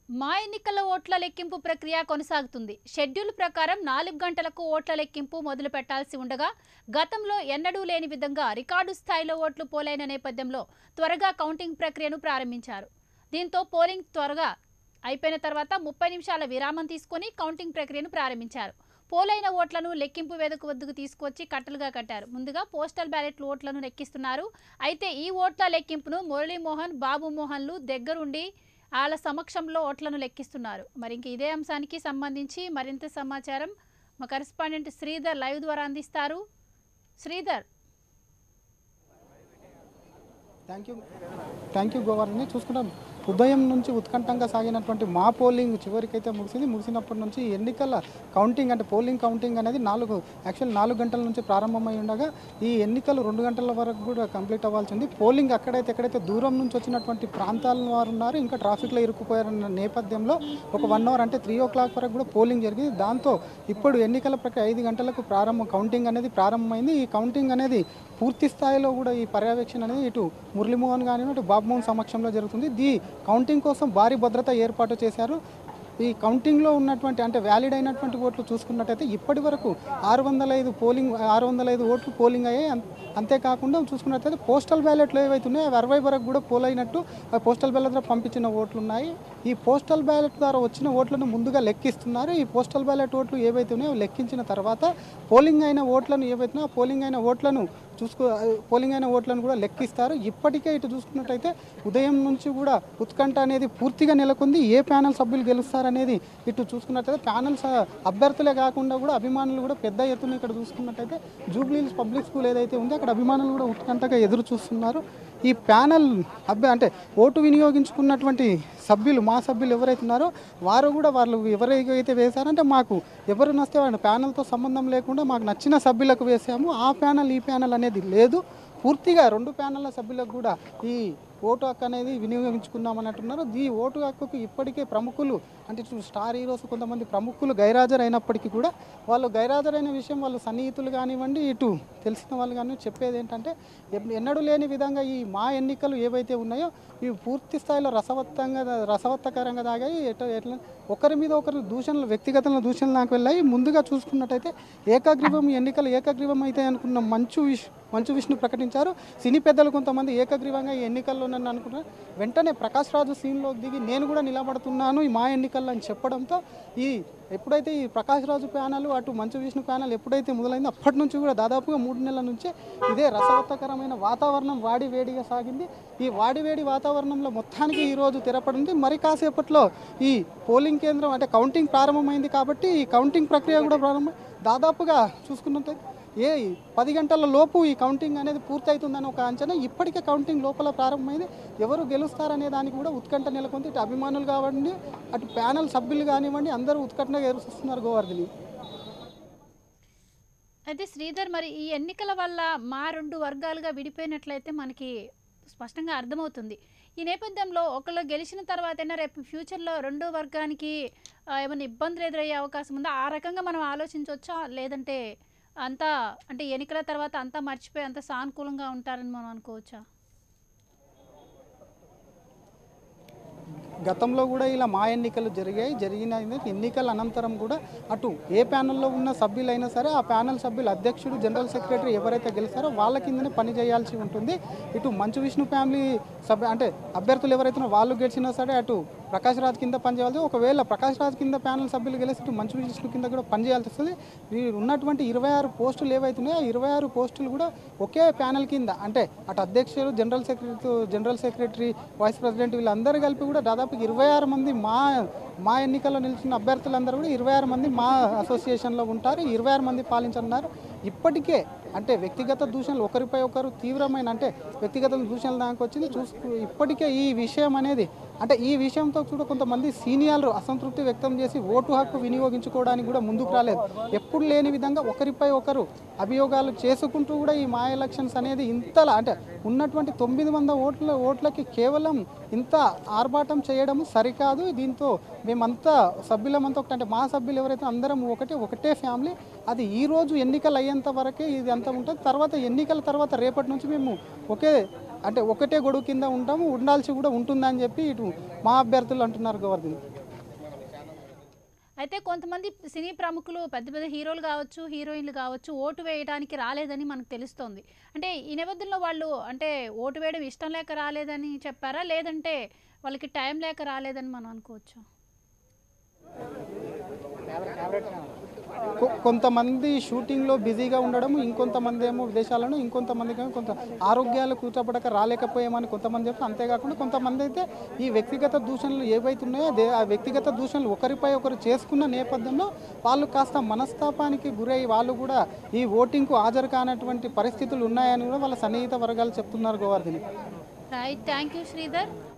మా ఎన్నికల ఓట్ల లెక్కింపు ప్రక్రియ కొనసాగుతుంది షెడ్యూల్ ప్రకారం నాలుగు గంటలకు ఓట్ల లెక్కింపు మొదలు పెట్టాల్సి ఉండగా గతంలో ఎన్నడూ లేని విధంగా రికార్డు స్థాయిలో ఓట్లు పోలైన నేపథ్యంలో త్వరగా కౌంటింగ్ ప్రక్రియను ప్రారంభించారు దీంతో పోలింగ్ త్వరగా అయిపోయిన తర్వాత ముప్పై నిమిషాల విరామం తీసుకొని కౌంటింగ్ ప్రక్రియను ప్రారంభించారు పోలైన ఓట్లను లెక్కింపు వేదిక వద్దకు తీసుకొచ్చి కట్టలుగా కట్టారు ముందుగా పోస్టల్ బ్యాలెట్ ఓట్లను లెక్కిస్తున్నారు అయితే ఈ ఓట్ల లెక్కింపును మురళీమోహన్ బాబు మోహన్లు దగ్గరుండి వాళ్ళ సమక్షంలో ఓట్లను లెక్కిస్తున్నారు మరి ఇంక ఇదే అంశానికి సంబంధించి మరింత సమాచారం మా కరెస్పాండెంట్ శ్రీధర్ లైవ్ ద్వారా అందిస్తారు Sridhar thank you thank you Govardhani చూసుకుంటాం ఉదయం నుంచి ఉత్కంఠంగా సాగినటువంటి మా పోలింగ్ చివరికైతే ముగిసింది ముగిసినప్పటి నుంచి ఎన్నికల కౌంటింగ్ అంటే పోలింగ్ కౌంటింగ్ అనేది నాలుగు యాక్చువల్ నాలుగు గంటల నుంచి ప్రారంభమై ఉండగా ఈ ఎన్నికలు రెండు గంటల వరకు కూడా కంప్లీట్ అవ్వాల్సి ఉంది పోలింగ్ అక్కడైతే ఎక్కడైతే దూరం నుంచి వచ్చినటువంటి ప్రాంతాల వారు ఉన్నారు ఇంకా ట్రాఫిక్లో ఇరుక్కుపోయారన్న నేపథ్యంలో ఒక వన్ అవర్ అంటే త్రీ ఓ క్లాక్ వరకు కూడా పోలింగ్ జరిగింది దాంతో ఇప్పుడు ఎన్నికల ప్రక్రియ ఐదు గంటలకు ప్రారంభం కౌంటింగ్ అనేది ప్రారంభమైంది ఈ కౌంటింగ్ అనేది పూర్తి స్థాయిలో కూడా ఈ పర్యవేక్షణ అనేది ఇటు మురళీమోహన్ కానీ ఇటు బాబుమోహన్ సమక్షంలో జరుగుతుంది దీ కౌంటింగ్ కోసం భారీ భద్రత ఏర్పాటు చేశారు ఈ కౌంటింగ్లో ఉన్నటువంటి అంటే వ్యాలిడ్ అయినటువంటి ఓట్లు చూసుకున్నట్టయితే ఇప్పటి వరకు ఆరు వందల ఐదు పోలింగ్ ఆరు వందల ఐదు ఓట్లు పోలింగ్ అయ్యాయి అం- అంతేకాకుండా చూసుకున్నట్టయితే పోస్టల్ బ్యాలెట్లు ఏవైతే ఉన్నాయో అవి అరవై వరకు కూడా పోల్ అయినట్టు ఆ పోస్టల్ బ్యాలెట్ ద్వారా పంపించిన ఓట్లు ఉన్నాయి ఈ పోస్టల్ బ్యాలెట్ ద్వారా వచ్చిన ఓట్లను ముందుగా లెక్కిస్తున్నారు ఈ పోస్టల్ బ్యాలెట్ ఓట్లు ఏవైతే ఉన్నాయో అవి లెక్కించిన తర్వాత పోలింగ్ అయిన ఓట్లను ఏవైతే ఉన్నాయో ఆ పోలింగ్ అయిన ఓట్లను చూసుకో పోలింగ్ అయిన ఓట్లను కూడా లెక్కిస్తారు ఇప్పటికే ఇటు చూసుకున్నట్టయితే ఉదయం నుంచి కూడా ఉత్కంఠ అనేది పూర్తిగా నెలకొంది ఏ ప్యానల్ సభ్యులు గెలుస్తారనేది ఇటు చూసుకున్నట్టయితే ప్యానల్స్ అభ్యర్థులే కాకుండా కూడా అభిమానులు కూడా పెద్ద ఎత్తున ఇక్కడ చూసుకున్నట్టయితే జూబ్లీహిల్స్ పబ్లిక్ స్కూల్ ఏదైతే ఉందో అక్కడ అభిమానులు కూడా ఉత్కంఠగా ఎదురు చూస్తున్నారు ఈ ప్యానల్ అభ్య అంటే ఓటు వినియోగించుకున్నటువంటి సభ్యులు మా సభ్యులు ఎవరైతే ఉన్నారో వారు కూడా వాళ్ళు ఎవరైతే వేశారంటే మాకు ఎవరు నస్తే వాళ్ళ ప్యానల్తో సంబంధం లేకుండా మాకు నచ్చిన సభ్యులకు వేసాము ఆ ప్యానల్ ఈ ప్యానల్ అనేది లేదు పూర్తిగా రెండు ప్యానల్ల సభ్యులకు కూడా ఈ ఓటు హక్కు అనేది వినియోగించుకున్నామని అంటున్నారు ఈ ఓటు హక్కుకు ఇప్పటికే ప్రముఖులు అంటే ఇటు స్టార్ హీరోస్ కొంతమంది ప్రముఖులు గైరాజర్ అయినప్పటికీ కూడా వాళ్ళు గైరాజరైన విషయం వాళ్ళు సన్నిహితులు కానివ్వండి ఇటు తెలిసిన వాళ్ళు కానీ చెప్పేది ఏంటంటే ఎప్- ఎన్నడూ లేని విధంగా ఈ మా ఎన్నికలు ఏవైతే ఉన్నాయో ఇవి పూర్తి స్థాయిలో రసవత్తంగా రసవత్తకరంగా తాగాయి ఎట ఎట్లా ఒకరి మీద ఒకరు దూషణలు వ్యక్తిగతంగా దూషణలు నాకు వెళ్ళాయి ముందుగా చూసుకున్నట్టయితే ఏకగ్రీవం ఈ ఎన్నికలు ఏకగ్రీవం అయితే అనుకున్న మంచు విష్ మంచు విష్ణు ప్రకటించారు సినీ పెద్దలు కొంతమంది ఏకగ్రీవంగా ఈ ఎన్నికల్లో నన్ను అనుకున్నారు వెంటనే ప్రకాష్ రాజు సీన్లోకి దిగి నేను కూడా నిలబడుతున్నాను ఈ మా ఎన్నికల్లో అని చెప్పడంతో ఈ ఎప్పుడైతే ఈ ప్రకాష్ రాజు ప్యానల్ అటు మంచు విష్ణు ప్యానల్ ఎప్పుడైతే మొదలైందో అప్పటి నుంచి కూడా దాదాపుగా మూడు నెలల నుంచే ఇదే రసవత్తకరమైన వాతావరణం వాడి వేడిగా సాగింది ఈ వాడి వేడి వాతావరణంలో మొత్తానికి ఈ రోజు తెరపడింది మరి కాసేపట్లో ఈ పోలింగ్ కేంద్రం అంటే కౌంటింగ్ ప్రారంభమైంది కాబట్టి ఈ కౌంటింగ్ ప్రక్రియ కూడా ప్రారంభం దాదాపుగా చూసుకున్నట్టయితే ఏ పది గంటల లోపు ఈ కౌంటింగ్ అనేది పూర్తి అవుతుందని ఒక అంచనా ఇప్పటికే కౌంటింగ్ లోపల ప్రారంభమైంది ఎవరు గెలుస్తారనే దానికి కూడా ఉత్కంఠ నెలకొంది ఇటు అభిమానులు కావండి అటు ప్యానల్ సభ్యులు కానివ్వండి అందరూ ఉత్కంఠగా ఎదురుస్తున్నారు గోవర్ధని అయితే శ్రీధర్ మరి ఈ ఎన్నికల వల్ల మా రెండు వర్గాలుగా విడిపోయినట్లయితే మనకి స్పష్టంగా అర్థమవుతుంది ఈ నేపథ్యంలో ఒకళ్ళు గెలిచిన తర్వాతైనా రేపు ఫ్యూచర్లో రెండో వర్గానికి ఆ, ఏమైనా ఇబ్బందులు ఎదురయ్యే అవకాశం ఉందా ఆ రకంగా మనం ఆలోచించవచ్చా లేదంటే అంతా అంటే ఎన్నికల తర్వాత అంతా మర్చిపోయి అంత సానుకూలంగా ఉంటారని మనం అనుకోవచ్చా గతంలో కూడా ఇలా మా ఎన్నికలు జరిగాయి జరిగిన ఎన్నికల అనంతరం కూడా అటు ఏ ప్యానెల్లో ఉన్న సభ్యులైనా సరే ఆ ప్యానెల్ సభ్యులు అధ్యక్షుడు జనరల్ సెక్రటరీ ఎవరైతే గెలిచారో వాళ్ళ కిందనే పని చేయాల్సి ఉంటుంది ఇటు మంచు విష్ణు ఫ్యామిలీ సభ్య అంటే అభ్యర్థులు ఎవరైతే ఉన్నారో వాళ్ళు గెలిచినా సరే అటు ప్రకాష్ రాజ్ కింద పనిచేయాల్సి ఒకవేళ ప్రకాష్ రాజ్ కింద ప్యానెల్ సభ్యులు గెలిచి ఇటు మంచు విష్ణు కింద కూడా పనిచేయాల్సి వస్తుంది వీరు ఉన్నటువంటి ఇరవై ఆరు పోస్టులు ఏవైతున్నాయో ఆ ఇరవై ఆరు పోస్టులు కూడా ఒకే ప్యానెల్ కింద అంటే అటు అధ్యక్షులు general secretary general secretary vice president వీళ్ళందరూ కలిపి కూడా దాదాపు ఇరవై ఆరు మంది మా మా ఎన్నికల్లో నిలిచిన అభ్యర్థులందరూ కూడా ఇరవై ఆరు మంది మా అసోసియేషన్లో ఉంటారు ఇరవై ఆరు మంది పాలించనున్నారు ఇప్పటికే అంటే వ్యక్తిగత దూషణలు ఒకరిపై ఒకరు తీవ్రమైన అంటే వ్యక్తిగత దూషణలు దానికి వచ్చింది చూసుకు ఇప్పటికే ఈ విషయం అనేది అంటే ఈ విషయంతో కూడా కొంతమంది సీనియర్లు అసంతృప్తి వ్యక్తం చేసి ఓటు హక్కు వినియోగించుకోవడానికి కూడా ముందుకు రాలేదు ఎప్పుడు లేని విధంగా ఒకరిపై ఒకరు అభియోగాలు చేసుకుంటూ కూడా ఈ మా ఎలక్షన్స్ అనేది ఇంతలా అంటే ఉన్నటువంటి తొమ్మిది వంద ఓట్ల ఓట్లకి కేవలం ఇంత ఆర్భాటం చేయడం సరికాదు దీంతో మేమంతా సభ్యులమంతా ఒకటి అంటే మా సభ్యులు ఎవరైతే అందరం ఒకటే ఒకటే ఫ్యామిలీ అది ఈ రోజు ఎన్నికలు అయ్యేంత వరకే ఇది అంతా ఉంటుంది తర్వాత ఎన్నికల తర్వాత రేపటి నుంచి మేము ఒకే అంటే ఒకటే గొడుగు కింద ఉంటాము ఉండాల్సి కూడా ఉంటుందని చెప్పి ఇటు మా అభ్యర్థులు అంటున్నారు గవర్నమెంట్ అయితే కొంతమంది సినీ ప్రముఖులు పెద్ద పెద్ద హీరోలు కావచ్చు హీరోయిన్లు కావచ్చు ఓటు వేయడానికి రాలేదని మనకు తెలుస్తోంది అంటే ఈ నేపథ్యంలో వాళ్ళు అంటే ఓటు వేయడం ఇష్టం లేక రాలేదని చెప్పారా లేదంటే వాళ్ళకి టైం లేక రాలేదని మనం అనుకోవచ్చు కొ- కొంతమంది షూటింగ్లో బిజీగా ఉండడం ఇంకొంతమంది ఏమో విదేశాలను ఇంకొంతమందికి ఏమో కొంత ఆరోగ్యాలు కూర్చోబడక రాలేకపోయామని కొంతమంది చెప్తే అంతేకాకుండా కొంతమంది అయితే ఈ వ్యక్తిగత దూషణలు ఏవైతే ఉన్నాయో అదే ఆ వ్యక్తిగత దూషణలు ఒకరిపై ఒకరు చేసుకున్న నేపథ్యంలో వాళ్ళు కాస్త మనస్తాపానికి గురై వాళ్ళు కూడా ఈ ఓటింగ్కు హాజరు కానటువంటి పరిస్థితులు ఉన్నాయని కూడా వాళ్ళ సన్నిహిత వర్గాలు చెప్తున్నారు Govardhani right thank you Sridhar